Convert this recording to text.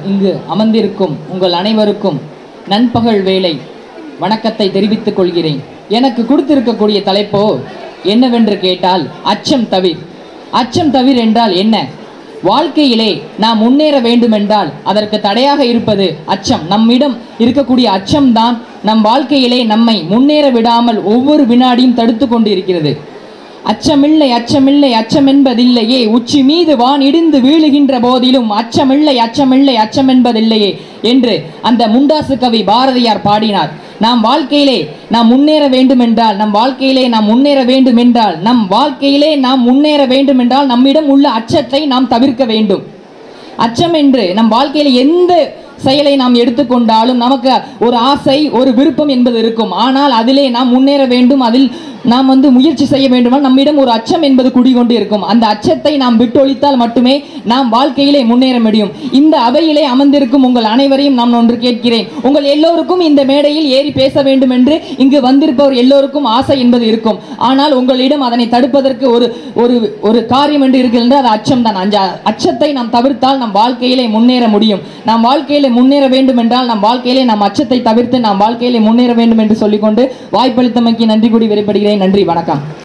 இங்கு அமர்ந்திருக்கும் உங்கள் அனைவருக்கும் நண்பகல் வேளை வணக்கத்தை தெரிவித்துக் கொள்கிறேன் எனக்கு கொடுத்திருக்கக்கூடிய தலைப்போ என்னவென்று கேட்டால் அச்சம் தவிர் அச்சம் தவிர் என்றால் என்ன வாழ்க்கையிலே நாம் முன்னேற வேண்டுமென்றால் அதற்கு தடையாக இருப்பது அச்சம் நம்மிடம் இருக்கக்கூடிய அச்சம்தான் நம் வாழ்க்கையிலே நம்மை முன்னேற விடாமல் ஒவ்வொரு வினாடியும் தடுத்து கொண்டு இருக்கிறது அச்சமில்லை அச்சமில்லை அச்சம் என்பதில்லையே உச்சி மீது வான் இடிந்து வீழுகின்ற போதிலும் அச்சமில்லை அச்சமில்லை அச்சம் என்பதில்லையே என்று அந்த முண்டாசு கவி பாரதியார் பாடினார் நாம் வாழ்க்கையிலே நாம் முன்னேற வேண்டுமென்றால் நம் வாழ்க்கையிலே நாம் முன்னேற வேண்டுமென்றால் நம் வாழ்க்கையிலே நாம் முன்னேற வேண்டுமென்றால் நம்மிடம் உள்ள அச்சத்தை நாம் தவிர்க்க வேண்டும் அச்சம் என்று நம் வாழ்க்கையில் எந்த செயலை நாம் எடுத்துக்கொண்டாலும் நமக்கு ஒரு ஆசை ஒரு விருப்பம் என்பது இருக்கும் ஆனால் அதிலே நாம் முன்னேற வேண்டும் அதில் நாம் வந்து முயற்சி செய்ய வேண்டுமானால் நம்மிடம் ஒரு அச்சம் என்பது குடிகொண்டு இருக்கும் அந்த அச்சத்தை நாம் விட்டொழித்தால் மட்டுமே நாம் வாழ்க்கையிலே முன்னேற முடியும் இந்த அவையிலே அமர்ந்திருக்கும் உங்கள் அனைவரையும் நான் ஒன்று கேட்கிறேன் உங்கள் எல்லோருக்கும் இந்த மேடையில் ஏறி பேச வேண்டும் என்று இங்கு வந்திருப்பவர் எல்லோருக்கும் ஆசை என்பது இருக்கும் ஆனால் உங்களிடம் அதனை தடுப்பதற்கு ஒரு ஒரு ஒரு காரியம் என்று இருக்கிறது அது அச்சம் தான் அந்த அச்சத்தை நாம் தவிர்த்தால் நம் வாழ்க்கையிலே முன்னேற முடியும் நாம் வாழ்க்கையிலே முன்னேற வேண்டும் என்றால் நம் வாழ்க்கையிலே நம் அச்சத்தை தவிர்த்து நாம் வாழ்க்கையிலே முன்னேற வேண்டும் என்று சொல்லிக்கொண்டு வாய்ப்பளித்தமைக்கு நன்றி கூடி விடைபடுகிறேன் நன்றி வணக்கம்